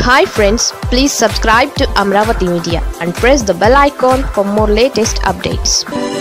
hi friends please subscribe to Amaravati media and press the bell icon for more latest updates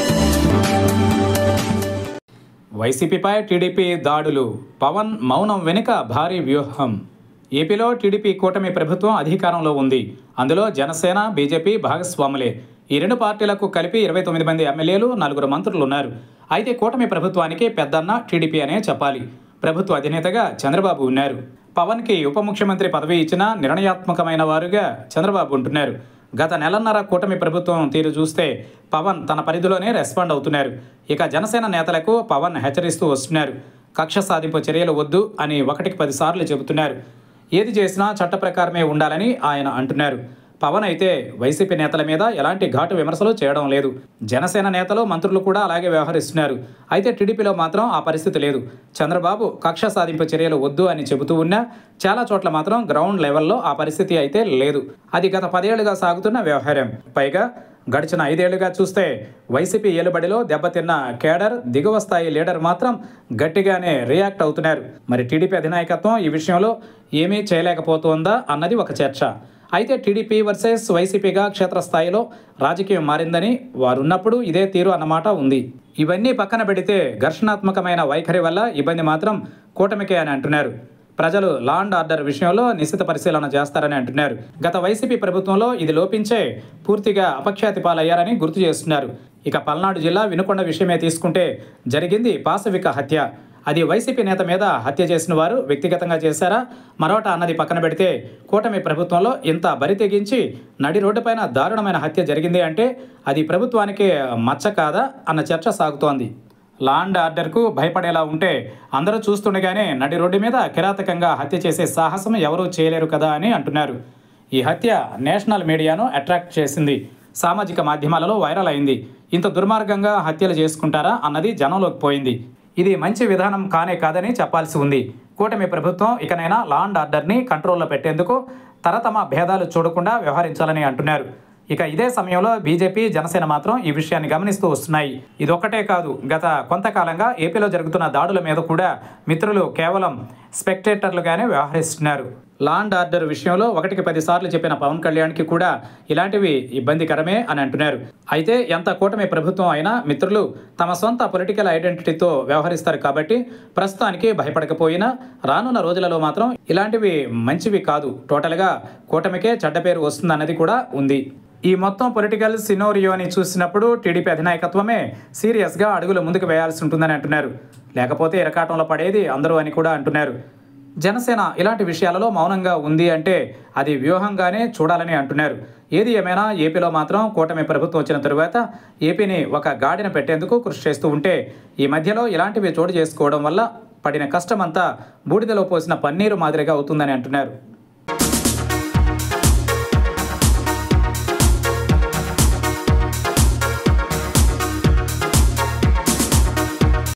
వైసీపీపై TDP దాడులు పవన్ మౌనం వెనుక భారీ వ్యూహం ఏపీలో టీడీపీ కూటమి ప్రభుత్వం అధికారంలో ఉంది అందులో జనసేన బీజేపీ భాగస్వాములే ఈ రెండు పార్టీలకు కలిపి ఇరవై తొమ్మిది మంది ఎమ్మెల్యేలు నలుగురు మంత్రులు ఉన్నారు అయితే కూటమి ప్రభుత్వానికి పెద్దన్న టీడీపీ అనే చెప్పాలి ప్రభుత్వ అధినేతగా చంద్రబాబు ఉన్నారు పవన్కి ఉప ముఖ్యమంత్రి పదవి ఇచ్చిన నిర్ణయాత్మకమైన వారుగా చంద్రబాబు ఉంటున్నారు గత నెలన్నర కూటమి ప్రభుత్వం తీరు చూస్తే పవన్ తన పరిధిలోనే రెస్పాండ్ అవుతున్నారు ఇక జనసేన నేతలకు పవన్ హెచ్చరిస్తూ వస్తున్నారు కక్ష సాధింపు చర్యలు వద్దు అని ఒకటికి పదిసార్లు చెబుతున్నారు ఏది చేసినా చట్ట ప్రకారమే ఉండాలని ఆయన అంటున్నారు పవన్ అయితే వైసీపీ నేతల మీద ఎలాంటి ఘాటు విమర్శలు చేయడం లేదు జనసేన నేతలు మంత్రులు కూడా అలాగే వ్యవహరిస్తున్నారు అయితే టీడీపీలో మాత్రం ఆ పరిస్థితి లేదు చంద్రబాబు కక్ష సాధింపు చర్యలు వద్దు అని చెబుతూ ఉన్నా చాలా చోట్ల మాత్రం గ్రౌండ్ లెవెల్లో ఆ పరిస్థితి అయితే లేదు అది గత పదేళ్లుగా సాగుతున్న వ్యవహారం పైగా గడిచిన ఐదేళ్లుగా చూస్తే వైసీపీ ఏలుబడిలో దెబ్బతిన్న కేడర్ దిగువ స్థాయి లీడర్ మాత్రం గట్టిగానే రియాక్ట్ అవుతున్నారు మరి టీడీపీ అధినాయకత్వం ఈ విషయంలో ఏమీ చేయలేకపోతోందా అన్నది ఒక చర్చ అయితే టీడీపీ వర్సెస్ వైసీపీగా క్షేత్రస్థాయిలో రాజకీయం మారిందని వారున్నప్పుడు ఇదే తీరు అన్నమాట ఉంది ఇవన్నీ పక్కన పెడితే ఘర్షణాత్మకమైన వైఖరి వల్ల ఇబ్బంది మాత్రం కూటమికే అని అంటున్నారు ప్రజలు లా అండ్ ఆర్డర్ విషయంలో నిశ్చిత పరిశీలన చేస్తారని అంటున్నారు గత వైసీపీ ప్రభుత్వంలో ఇది లోపించే పూర్తిగా అపఖ్యాతి పాలయ్యారని గుర్తు చేస్తున్నారు ఇక పల్నాడు జిల్లా వినుకొండ విషయమే తీసుకుంటే జరిగింది పాశవిక హత్య అది వైసీపీ నేత మీద హత్య చేసిన వారు వ్యక్తిగతంగా చేశారా మరొకట అన్నది పక్కన పెడితే కూటమి ప్రభుత్వంలో ఇంత బరి తెగించి నడి రోడ్డుపైన దారుణమైన హత్య జరిగింది అంటే అది ప్రభుత్వానికి మచ్చ కాదా అన్న చర్చ సాగుతోంది లా అండ్ ఆర్డర్కు భయపడేలా ఉంటే అందరూ చూస్తుండగానే నడి రోడ్డు మీద కిరాతకంగా హత్య చేసే సాహసం ఎవరూ చేయలేరు కదా అని అంటున్నారు ఈ హత్య నేషనల్ మీడియాను అట్రాక్ట్ చేసింది సామాజిక మాధ్యమాలలో వైరల్ అయింది ఇంత దుర్మార్గంగా హత్యలు చేసుకుంటారా అన్నది జనంలోకి పోయింది ఇది మంచి విధానం కానే కాదని చెప్పాల్సి ఉంది కూటమి ప్రభుత్వం ఇకనైనా లా అండ్ ఆర్డర్ని కంట్రోల్లో పెట్టేందుకు తరతమ భేదాలు చూడకుండా వ్యవహరించాలని అంటున్నారు ఇక ఇదే సమయంలో బీజేపీ జనసేన మాత్రం ఈ విషయాన్ని గమనిస్తూ వస్తున్నాయి ఇదొక్కటే కాదు గత కొంతకాలంగా ఏపీలో జరుగుతున్న దాడుల మీద కూడా మిత్రులు కేవలం స్పెక్టేటర్లుగానే వ్యవహరిస్తున్నారు లా అండ్ ఆర్డర్ విషయంలో ఒకటికి పదిసార్లు చెప్పిన పవన్ కళ్యాణ్కి కూడా ఇలాంటివి ఇబ్బందికరమే అని అంటున్నారు అయితే ఎంత కూటమి ప్రభుత్వం అయినా మిత్రులు తమ సొంత పొలిటికల్ ఐడెంటిటీతో వ్యవహరిస్తారు కాబట్టి ప్రస్తుతానికి భయపడకపోయినా రానున్న రోజులలో మాత్రం ఇలాంటివి మంచివి కాదు టోటల్గా కూటమికే చెడ్డ పేరు వస్తుందన్నది కూడా ఉంది ఈ మొత్తం పొలిటికల్ సినోరియోని చూసినప్పుడు టీడీపీ అధినాయకత్వమే సీరియస్గా అడుగులు ముందుకు వేయాల్సి ఉంటుందని అంటున్నారు లేకపోతే ఇరకాటంలో పడేది అందరూ అని కూడా అంటున్నారు జనసేన ఇలాంటి విషయాలలో మౌనంగా ఉంది అంటే అది వ్యూహంగానే చూడాలని అంటున్నారు ఏది ఏమైనా ఏపీలో మాత్రం కూటమి ప్రభుత్వం వచ్చిన తరువాత ఏపీని ఒక గాడిన పెట్టేందుకు కృషి చేస్తూ ఉంటే ఈ మధ్యలో ఇలాంటివి చోటు చేసుకోవడం వల్ల పడిన కష్టమంతా బూడిదలో పోసిన పన్నీరు మాదిరిగా అవుతుందని అంటున్నారు